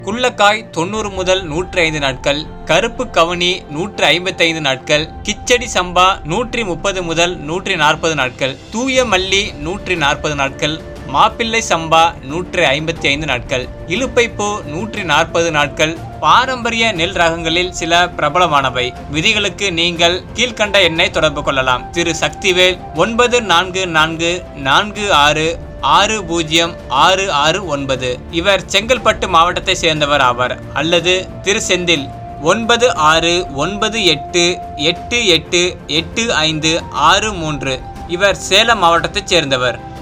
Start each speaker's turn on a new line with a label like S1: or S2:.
S1: குள்ளக்காய் தொண்ணூறு முதல் நூற்றி ஐந்து நாட்கள் கருப்பு கவுனி நூற்று ஐம்பத்தைந்து நாட்கள் கிச்சடி சம்பா நூற்றி முப்பது முதல் நூற்றி நாற்பது நாட்கள் தூய மல்லி நூற்றி நாற்பது நாட்கள் மாப்பிள்ளை சம்பா நூற்றி ஐம்பத்தி ஐந்து நாட்கள் இலுப்பைப்பூ நூற்றி நாற்பது நாட்கள் பாரம்பரிய நெல் ரகங்களில் சில பிரபலமானவை விதிகளுக்கு நீங்கள் கீழ்க்கண்ட எண்ணை தொடர்பு கொள்ளலாம் திரு சக்திவேல் ஒன்பது நான்கு நான்கு நான்கு ஆறு ஆறு பூஜ்ஜியம் ஆறு ஆறு ஒன்பது இவர் செங்கல்பட்டு மாவட்டத்தை சேர்ந்தவர் ஆவார் அல்லது திரு செந்தில் ஒன்பது ஆறு ஒன்பது எட்டு எட்டு எட்டு எட்டு ஐந்து ஆறு மூன்று இவர் சேலம் மாவட்டத்தைச் சேர்ந்தவர்